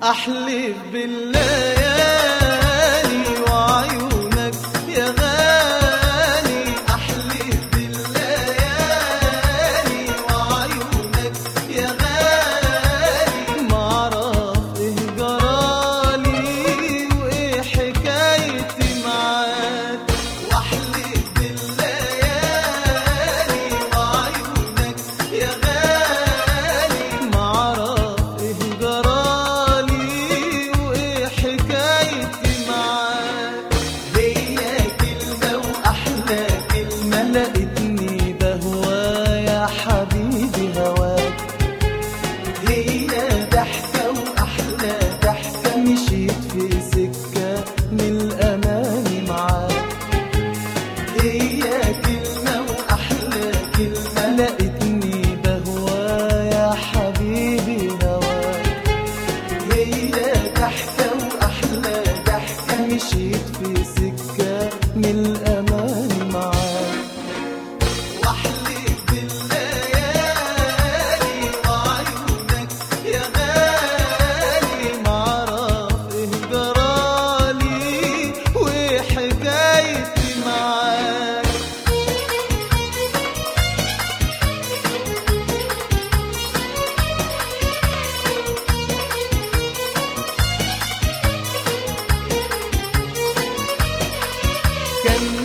أحلف بالليالي وعيونك يا غالي أحلف بالليالي وعيونك يا غالي معرف إيه جرالي وإيه حكايتي معاك وأحلف بالليالي وعيونك يا غالي معرف إيه جرالي وإيه حكايتي معاك هي كلمة وأحلى كلمة لقيتني بهوى يا حبيبي هواك هي ضحكة وأحلى ضحكة مشيت في سكة من الأمان معاك هي كلمة وأحلى كلمة لقيتني بهوى يا حبيبي هواك هي ضحكة وأحلى ضحكة مشيت في سكة من الأمان معاك واحلف بالليالي وعيونك يا غالي معرف ايه جرالي وايه حكايتي معاك كان